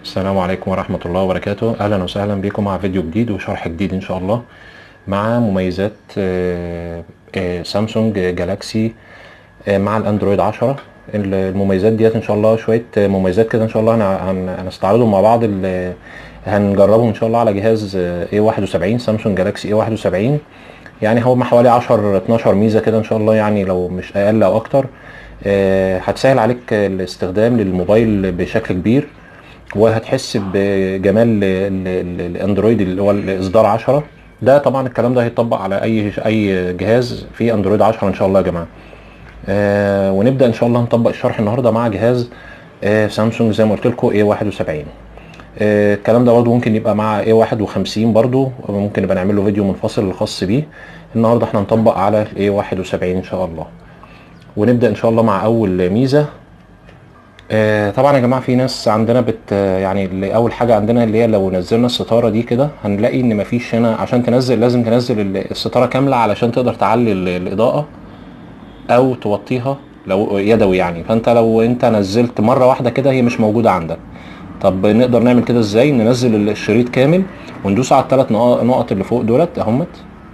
السلام عليكم ورحمة الله وبركاته أهلا وسهلا بكم مع فيديو جديد وشرح جديد إن شاء الله مع مميزات آه، آه، سامسونج جالاكسي آه، مع الأندرويد 10 المميزات ديت إن شاء الله شوية مميزات كده إن شاء الله هن- هن- هنستعرضهم مع بعض ال- هنجربهم إن شاء الله على جهاز A71 سامسونج جالاكسي A71 يعني هو حوالي 10 12 ميزة كده إن شاء الله يعني لو مش أقل أو أكتر آه، هتسهل عليك الاستخدام للموبايل بشكل كبير وهتحس بجمال ال- ال- الاندرويد اللي هو الاصدار 10 ده طبعا الكلام ده هيطبق على اي اي جهاز فيه اندرويد 10 ان شاء الله يا جماعه آه ونبدا ان شاء الله نطبق الشرح النهارده مع جهاز آه سامسونج زي ما قلت لكم A71 آه الكلام ده برضه ممكن يبقى مع A51 برضه ممكن نبقى نعمل له فيديو منفصل خاص بيه النهارده احنا هنطبق على A71 ان شاء الله ونبدا ان شاء الله مع اول ميزه آه، طبعا يا جماعه في ناس عندنا بت يعني اللي اول حاجه عندنا اللي هي لو نزلنا الستاره دي كده هنلاقي ان مفيش هنا عشان تنزل لازم تنزل ال- الستاره كامله علشان تقدر تعلي ال- الاضاءه او توطيها لو يدوي يعني فانت لو انت نزلت مره واحده كده هي مش موجوده عندك طب نقدر نعمل كده ازاي ننزل الشريط كامل وندوس على الثلاث نقط اللي فوق دولت اهمت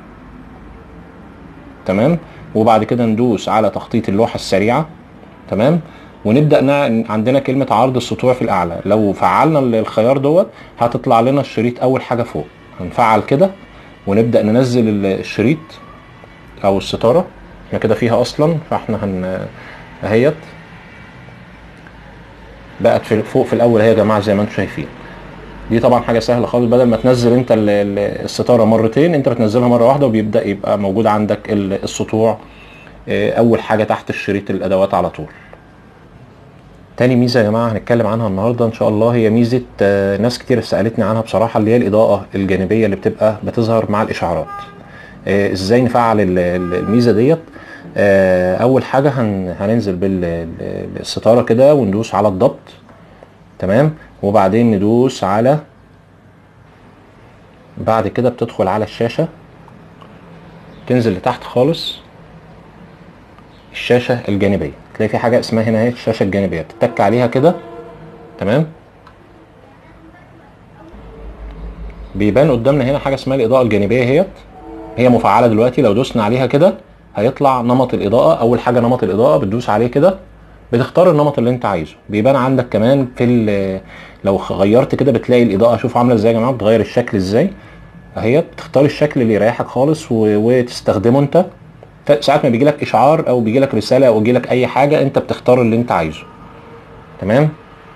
تمام وبعد كده ندوس على تخطيط اللوحه السريعه تمام ونبدا نع... عندنا كلمه عرض السطوع في الاعلى لو فعلنا ال- الخيار دوت هتطلع لنا الشريط اول حاجه فوق هنفعل كده ونبدا ننزل ال- الشريط او الستاره احنا كده فيها اصلا فاحنا هن اهيت بقت في فوق في الاول اهي يا جماعه زي ما انتم شايفين دي طبعا حاجه سهله خالص بدل ما تنزل انت ال- ال- الستاره مرتين انت بتنزلها مره واحده وبيبدا يبقى موجود عندك ال- السطوع اه، اول حاجه تحت الشريط الادوات على طول تاني ميزه يا جماعه هنتكلم عنها النهارده ان شاء الله هي ميزه آه، ناس كتير سالتني عنها بصراحه اللي هي الاضاءه الجانبيه اللي بتبقى بتظهر مع الاشعارات آه، ازاي نفعل ال- ال- الميزه ديت آه، اول حاجه هن هننزل بالستاره كده وندوس على الضبط تمام وبعدين ندوس على بعد كده بتدخل على الشاشه تنزل لتحت خالص الشاشه الجانبيه تلاقي في حاجه اسمها هنا اهي الشاشه الجانبيه تتك عليها كده تمام بيبان قدامنا هنا حاجه اسمها الاضاءه الجانبيه اهيت هي مفعله دلوقتي لو دوسنا عليها كده هيطلع نمط الاضاءه اول حاجه نمط الاضاءه بتدوس عليه كده بتختار النمط اللي انت عايزه بيبان عندك كمان في ال- لو غيرت كده بتلاقي الاضاءه شوف عامله ازاي يا جماعه بتغير الشكل ازاي اهي بتختار الشكل اللي يريحك خالص و... وتستخدمه انت ساعات ما بيجي لك اشعار او بيجي لك رساله او بيجي لك اي حاجه انت بتختار اللي انت عايزه تمام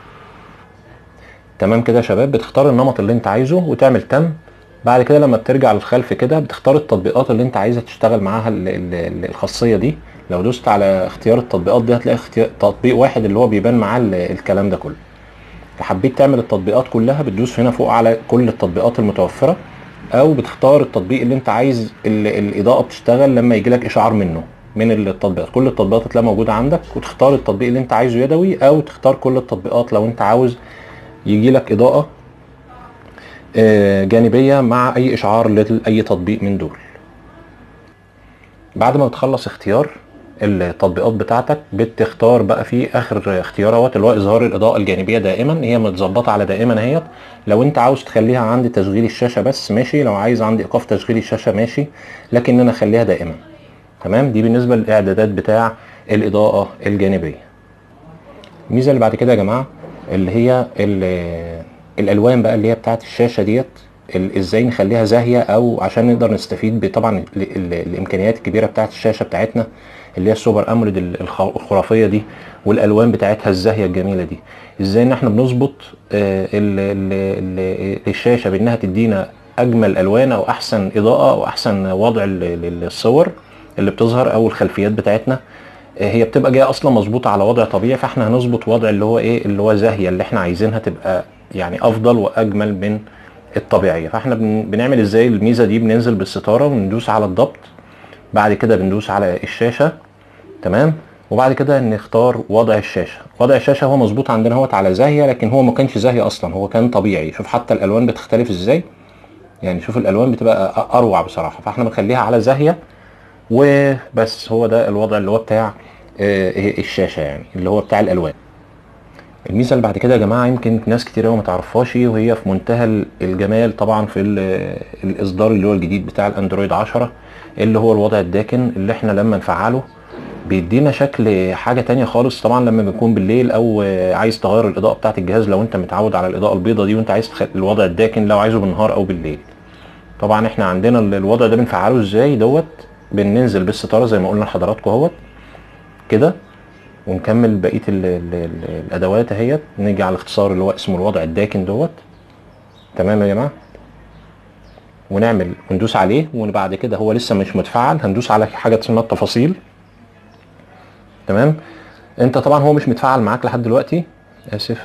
تمام كده يا شباب بتختار النمط اللي انت عايزه وتعمل تم بعد كده لما بترجع للخلف كده بتختار التطبيقات اللي انت عايزه تشتغل معاها ال- ال- ال- الخاصيه دي لو دوست على اختيار التطبيقات دي هتلاقي اختيار تطبيق واحد اللي هو بيبان معاه ال- الكلام ده كله فحبيت تعمل التطبيقات كلها بتدوس هنا فوق على كل التطبيقات المتوفره او بتختار التطبيق اللي انت عايز ال- الاضاءه بتشتغل لما يجي لك اشعار منه من التطبيقات كل التطبيقات هتلاقيها موجوده عندك وتختار التطبيق اللي انت عايزه يدوي او تختار كل التطبيقات لو انت عاوز يجي لك اضاءه آه، جانبيه مع اي اشعار لاي تطبيق من دول بعد ما بتخلص اختيار التطبيقات بتاعتك بتختار بقى في اخر اختيار اهوت اللي هو اظهار الاضاءه الجانبيه دائما هي متظبطه على دائما اهيت لو انت عاوز تخليها عند تشغيل الشاشه بس ماشي لو عايز عند ايقاف تشغيل الشاشه ماشي لكن انا اخليها دائما تمام دي بالنسبه للاعدادات بتاع الاضاءه الجانبيه الميزه اللي بعد كده يا جماعه اللي هي ال- الالوان بقى اللي هي بتاعت الشاشه ديت ال- ازاي نخليها زاهيه او عشان نقدر نستفيد بطبعا ال- ال- الامكانيات الكبيره بتاعت الشاشه بتاعتنا اللي هي السوبر اموليد ال- الخ- الخرافيه دي والالوان بتاعتها الزاهيه الجميله دي ازاي ان احنا بنظبط آه، ال- ال- ال- الشاشه بانها تدينا اجمل الوان او احسن اضاءه او احسن وضع ال- ال- الصور اللي بتظهر او الخلفيات بتاعتنا آه، هي بتبقى جايه اصلا مظبوطه على وضع طبيعي فاحنا هنظبط وضع اللي هو ايه اللي هو زاهيه اللي احنا عايزينها تبقى يعني افضل واجمل من الطبيعيه فاحنا بن- بنعمل ازاي الميزه دي بننزل بالستاره وندوس على الضبط بعد كده بندوس على الشاشه تمام وبعد كده نختار وضع الشاشه وضع الشاشه هو مظبوط عندنا هوت على زاهيه لكن هو ما كانش زاهي اصلا هو كان طبيعي شوف حتى الالوان بتختلف ازاي يعني شوف الالوان بتبقى أ- اروع بصراحه فاحنا بنخليها على زاهيه وبس هو ده الوضع اللي هو بتاع آه، الشاشه يعني اللي هو بتاع الالوان الميزه اللي بعد كده يا جماعه يمكن ناس كتير قوي ما تعرفهاش وهي في منتهى الجمال طبعا في ال- الاصدار اللي هو الجديد بتاع الاندرويد 10 اللي هو الوضع الداكن اللي احنا لما نفعله بيدينا شكل حاجه تانية خالص طبعا لما بنكون بالليل او عايز تغير الاضاءه بتاعه الجهاز لو انت متعود على الاضاءه البيضاء دي وانت عايز تخ- الوضع الداكن لو عايزه بالنهار او بالليل طبعا احنا عندنا ال- الوضع ده بنفعله ازاي دوت بننزل بالستاره زي ما قلنا لحضراتكم اهوت كده ونكمل بقيه ال ال ال الادوات اهيت نيجي على الاختصار اللي هو اسمه الوضع الداكن دوت تمام يا جماعه ونعمل وندوس عليه وبعد كده هو لسه مش متفعل هندوس على حاجه اسمها التفاصيل تمام انت طبعا هو مش متفعل معاك لحد دلوقتي اسف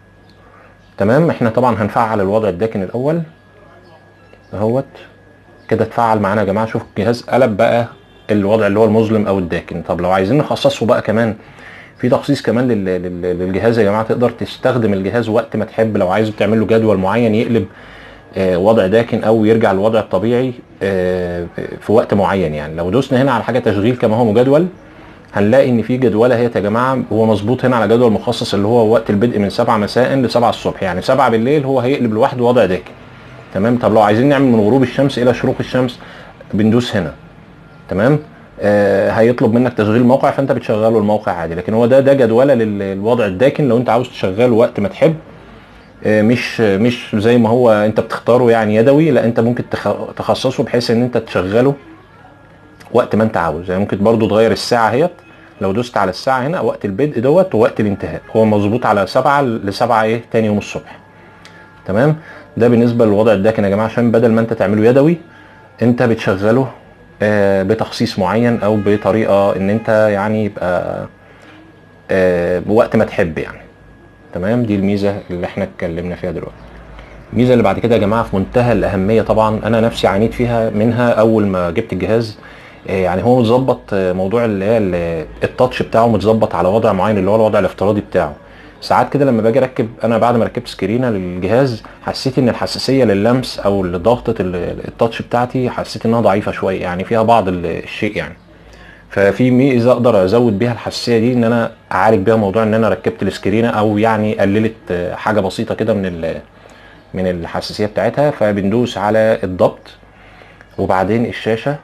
تمام احنا طبعا هنفعل الوضع الداكن الاول اهوت كده اتفعل معانا يا جماعه شوف الجهاز قلب بقى الوضع اللي هو المظلم او الداكن طب لو عايزين نخصصه بقى كمان في تخصيص كمان لل- لل- للجهاز يا جماعه تقدر تستخدم الجهاز وقت ما تحب لو عايز تعمل له جدول معين يقلب آه، وضع داكن او يرجع للوضع الطبيعي آه، في وقت معين يعني لو دوسنا هنا على حاجه تشغيل كما هو مجدول هنلاقي ان في جدوله اهي يا جماعه هو مظبوط هنا على جدول مخصص اللي هو وقت البدء من 7 مساء ل 7 الصبح يعني 7 بالليل هو هيقلب لوحده وضع داكن تمام طب لو عايزين نعمل من غروب الشمس الى شروق الشمس بندوس هنا تمام آه هيطلب منك تشغيل موقع فانت بتشغله الموقع عادي لكن هو ده ده جدوله لل- للوضع الداكن لو انت عاوز تشغله وقت ما تحب آه مش مش زي ما هو انت بتختاره يعني يدوي لا انت ممكن تخ- تخصصه بحيث ان انت تشغله وقت ما انت عاوز يعني ممكن برضو تغير الساعه اهيت لو دوست على الساعه هنا وقت البدء دوت ووقت الانتهاء هو مظبوط على 7 ل 7 ايه تاني يوم الصبح تمام ده بالنسبه للوضع الداكن يا جماعه عشان بدل ما انت تعمله يدوي انت بتشغله آه، بتخصيص معين او بطريقه ان انت يعني يبقى آه، بوقت ما تحب يعني تمام دي الميزه اللي احنا اتكلمنا فيها دلوقتي الميزه اللي بعد كده يا جماعه في منتهى الاهميه طبعا انا نفسي عانيت فيها منها اول ما جبت الجهاز آه، يعني هو متظبط آه، موضوع اللي هي ال- التاتش بتاعه متظبط على وضع معين اللي هو الوضع الافتراضي بتاعه ساعات كده لما باجي اركب انا بعد ما ركبت سكرينه للجهاز حسيت ان الحساسيه لللمس او لضغطه ال- التاتش بتاعتي حسيت انها ضعيفه شويه يعني فيها بعض ال- الشيء يعني ففي ميزه اقدر ازود بيها الحساسيه دي ان انا اعالج بيها موضوع ان انا ركبت السكرينه او يعني قللت آه، حاجه بسيطه كده من ال- من الحساسيه بتاعتها فبندوس على الضبط وبعدين الشاشه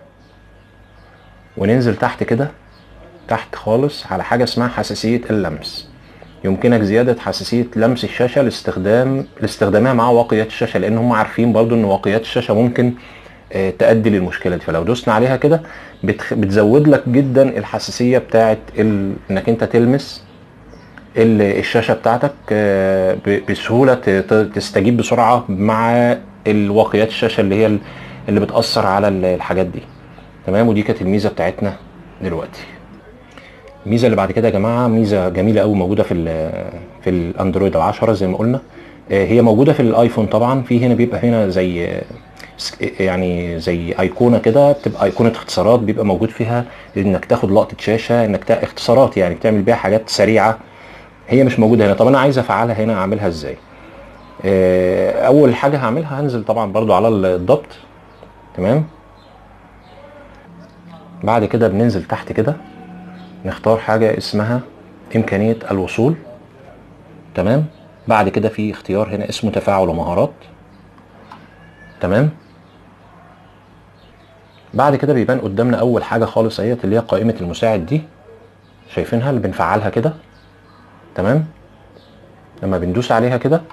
وننزل تحت كده تحت خالص على حاجه اسمها حساسيه اللمس يمكنك زياده حساسيه لمس الشاشه لاستخدام لاستخدامها مع واقيات الشاشه لان هم عارفين برضو ان واقيات الشاشه ممكن آه، تؤدي للمشكله دي فلو دوسنا عليها كده بتخ... بتزود لك جدا الحساسيه بتاعت ال... انك انت تلمس ال- الشاشه بتاعتك آه، ب- بسهوله ت- ت- تستجيب بسرعه مع الواقيات الشاشه اللي هي ال- اللي بتاثر على ال- الحاجات دي تمام ودي كانت الميزه بتاعتنا دلوقتي الميزه اللي بعد كده يا جماعه ميزه جميله قوي موجوده في ال في الاندرويد 10 زي ما قلنا آه، هي موجوده في الايفون طبعا في هنا بيبقى هنا زي آه، سك- يعني زي ايقونه كده بتبقى ايقونه اختصارات بيبقى موجود فيها انك تاخد لقطه شاشه انك تا... اختصارات يعني بتعمل بيها حاجات سريعه هي مش موجوده هنا طب انا عايز افعلها هنا اعملها ازاي آه، اول حاجه هعملها هنزل طبعا برضو على الضبط تمام بعد كده بننزل تحت كده نختار حاجه اسمها امكانيه الوصول تمام بعد كده في اختيار هنا اسمه تفاعل ومهارات تمام بعد كده بيبان قدامنا اول حاجه خالص اهيت اللي هي قائمه المساعد دي شايفينها اللي بنفعلها كده تمام لما بندوس عليها كده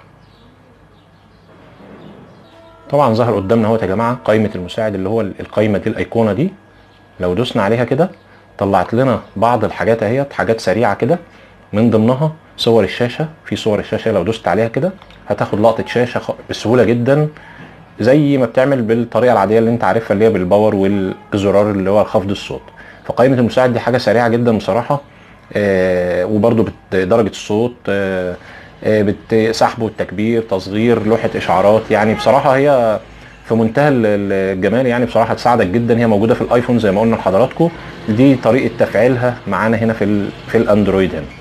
طبعا ظهر قدامنا اهوت يا جماعه قائمه المساعد اللي هو القائمه دي الايقونه دي لو دوسنا عليها كده طلعت لنا بعض الحاجات اهيت حاجات سريعه كده من ضمنها صور الشاشه في صور الشاشه لو دوست عليها كده هتاخد لقطه شاشه خ- بسهوله جدا زي ما بتعمل بالطريقه العاديه اللي انت عارفها اللي هي بالباور والزرار اللي هو خفض الصوت فقائمه المساعد دي حاجه سريعه جدا بصراحه آه وبرده درجه الصوت آه آه بت- سحب والتكبير تصغير لوحه اشعارات يعني بصراحه هي في منتهى ال- ال- الجمال يعني بصراحه تساعدك جدا هي موجوده في الايفون زي ما قلنا لحضراتكم دي طريقه تفعيلها معانا هنا في ال في الاندرويد هنا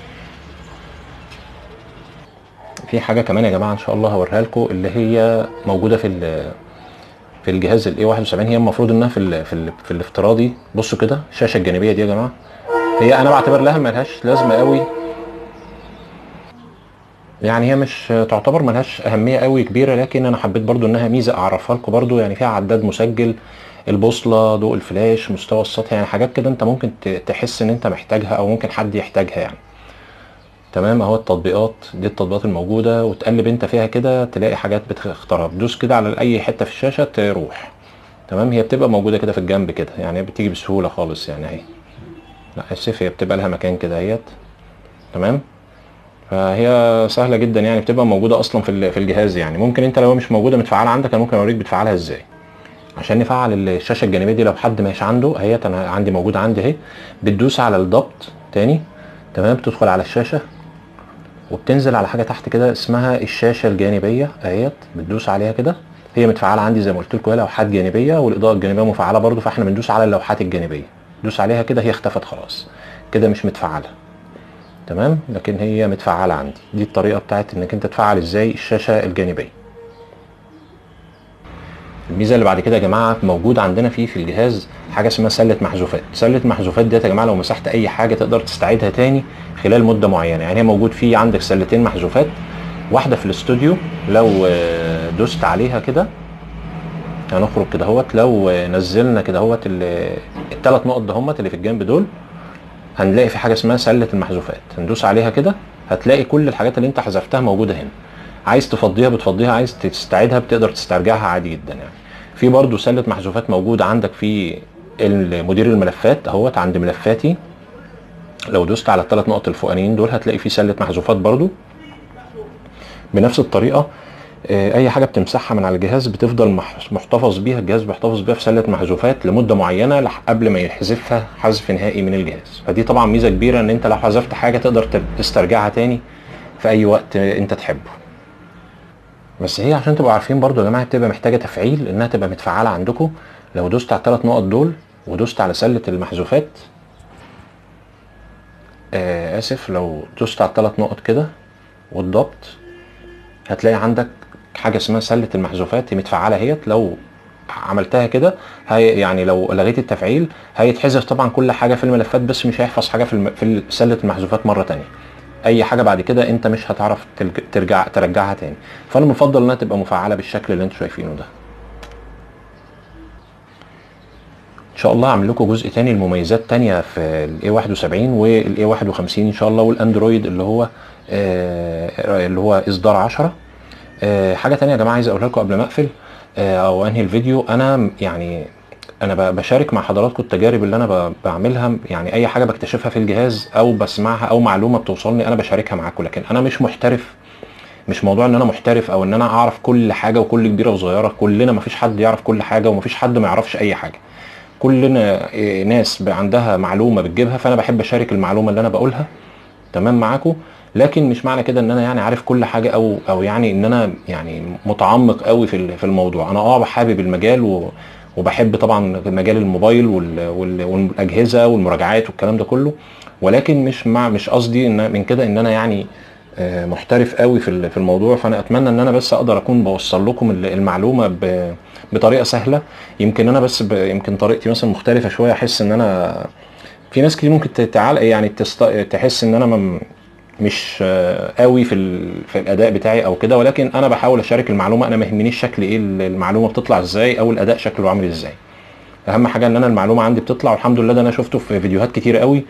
في حاجه كمان يا جماعه ان شاء الله هوريها لكم اللي هي موجوده في ال- في الجهاز الاي 71 هي المفروض انها في ال في, ال في الافتراضي بصوا كده الشاشه الجانبيه دي يا جماعه هي انا بعتبر لها ملهاش لازمه قوي يعني هي مش تعتبر ملهاش اهميه قوي كبيره لكن انا حبيت برضو انها ميزه اعرفها لكم برضو يعني فيها عداد مسجل البوصله ضوء الفلاش مستوى السطح يعني حاجات كده انت ممكن ت- تحس ان انت محتاجها او ممكن حد يحتاجها يعني تمام اهو التطبيقات دي التطبيقات الموجوده وتقلب انت فيها كده تلاقي حاجات بتختارها بتدوس كده على اي حته في الشاشه تروح تمام هي بتبقى موجوده كده في الجنب كده يعني بتيجي بسهوله خالص يعني اهي لا اسف هي بتبقى لها مكان كده اهيت تمام فهي سهله جدا يعني بتبقى موجوده اصلا في ال- في الجهاز يعني ممكن انت لو مش موجوده متفعله عندك انا ممكن اوريك بتفعلها ازاي عشان نفعل الشاشه الجانبيه دي لو حد مش عنده اهيت انا عندي موجوده عندي اهي بتدوس على الضبط تاني تمام بتدخل على الشاشه وبتنزل على حاجه تحت كده اسمها الشاشه الجانبيه اهيت بتدوس عليها كده هي متفعله عندي زي ما قلت لكم هي لوحات جانبيه والاضاءه الجانبيه مفعله برضو فاحنا بندوس على اللوحات الجانبيه دوس عليها كده هي اختفت خلاص كده مش متفعله تمام لكن هي متفعله عندي دي الطريقه بتاعت انك انت تفعل ازاي الشاشه الجانبيه الميزه اللي بعد كده يا جماعه موجود عندنا فيه في الجهاز حاجه اسمها سله محذوفات سله محذوفات ديت يا جماعه لو مسحت اي حاجه تقدر تستعيدها تاني خلال مده معينه يعني هي موجود فيه عندك سلتين محذوفات واحده في الاستوديو لو آه، دوست عليها كده هنخرج كده اهوت لو آه، نزلنا كده اهوت الثلاث نقط دهمت اللي في الجنب دول هنلاقي في حاجه اسمها سله المحذوفات هندوس عليها كده هتلاقي كل الحاجات اللي انت حذفتها موجوده هنا عايز تفضيها بتفضيها عايز تستعيدها بتقدر تسترجعها عادي جدا يعني في برضو سله محذوفات موجوده عندك في مدير الملفات اهوت عند ملفاتي لو دوست على الثلاث نقط الفوقانيين دول هتلاقي في سله محذوفات برضو بنفس الطريقه آه، اي حاجه بتمسحها من على الجهاز بتفضل مح- محتفظ بيها الجهاز بيحتفظ بيها في سله محذوفات لمده معينه لح- قبل ما يحذفها حذف نهائي من الجهاز فدي طبعا ميزه كبيره ان انت لو حذفت حاجه تقدر تب- تسترجعها تاني في اي وقت آه، انت تحبه بس هي عشان تبقوا عارفين برضو يا جماعه بتبقى محتاجه تفعيل انها تبقى متفعله عندكم لو دوست على الثلاث نقط دول ودوست على سله المحذوفات آه اسف لو دوست على الثلاث نقط كده والضبط هتلاقي عندك حاجه اسمها سله المحذوفات هي متفعله اهيت لو عملتها كده هي يعني لو لغيت التفعيل هيتحذف طبعا كل حاجه في الملفات بس مش هيحفظ حاجه في الم... في سله المحذوفات مره تانية اي حاجه بعد كده انت مش هتعرف تلج... ترجع ترجعها تاني فانا بفضل انها تبقى مفعله بالشكل اللي انتوا شايفينه ده ان شاء الله هعمل لكم جزء تاني المميزات تانية في الاي 71 والاي 51 ان شاء الله والاندرويد اللي هو آه اللي هو اصدار 10 آه حاجه تانية يا جماعه عايز اقولها لكم قبل ما اقفل آه او انهي الفيديو انا يعني انا ب- بشارك مع حضراتكم التجارب اللي انا ب- بعملها يعني اي حاجه بكتشفها في الجهاز او بسمعها او معلومه بتوصلني انا بشاركها معاكم لكن انا مش محترف مش موضوع ان انا محترف او ان انا اعرف كل حاجه وكل كبيره وصغيره كلنا مفيش حد يعرف كل حاجه ومفيش حد ما يعرفش اي حاجه كلنا إيه، ناس ب- عندها معلومه بتجيبها فانا بحب اشارك المعلومه اللي انا بقولها تمام معاكم لكن مش معنى كده ان انا يعني عارف كل حاجه او او يعني ان انا يعني متعمق قوي في ال- في الموضوع انا اه حابب المجال و وبحب طبعا مجال الموبايل وال وال والاجهزه والمراجعات والكلام ده كله ولكن مش مع مش قصدي ان من كده ان انا يعني آه، محترف قوي في ال- في الموضوع فانا اتمنى ان انا بس اقدر اكون بوصل لكم ال- المعلومه ب- بطريقه سهله يمكن انا بس ب- يمكن طريقتي مثلا مختلفه شويه احس ان انا في ناس كتير ممكن تتعال يعني تست... تحس ان انا م- مش آه، قوي في ال... في الاداء بتاعي او كده ولكن انا بحاول اشارك المعلومه انا ما يهمنيش شكل ايه ال- المعلومه بتطلع ازاي او الاداء شكله عامل ازاي اهم حاجه ان انا المعلومه عندي بتطلع والحمد لله ده انا شفته في فيديوهات كتير قوي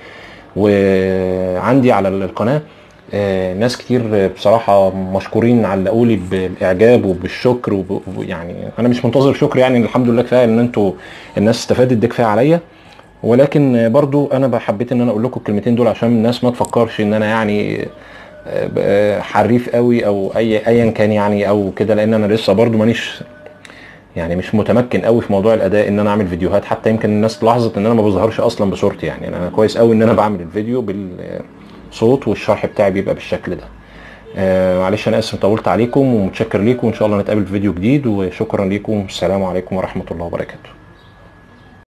وعندي على القناه آه، ناس كتير بصراحة مشكورين علقوا لي بالإعجاب وبالشكر وب- ويعني أنا مش منتظر شكر يعني الحمد لله كفاية إن أنتوا الناس استفادت ده كفاية عليا ولكن برضو أنا حبيت إن أنا أقول لكم الكلمتين دول عشان الناس ما تفكرش إن أنا يعني آه، آه، حريف قوي أو أي أيا كان يعني أو كده لأن أنا لسه برضو مانيش يعني مش متمكن قوي في موضوع الاداء ان انا اعمل فيديوهات حتى يمكن الناس لاحظت ان انا ما بظهرش اصلا بصورتي يعني انا كويس قوي ان انا بعمل الفيديو بالصوت والشرح بتاعي بيبقى بالشكل ده آه معلش انا اسف طولت عليكم ومتشكر ليكم وان شاء الله نتقابل في فيديو جديد وشكرا ليكم السلام عليكم ورحمه الله وبركاته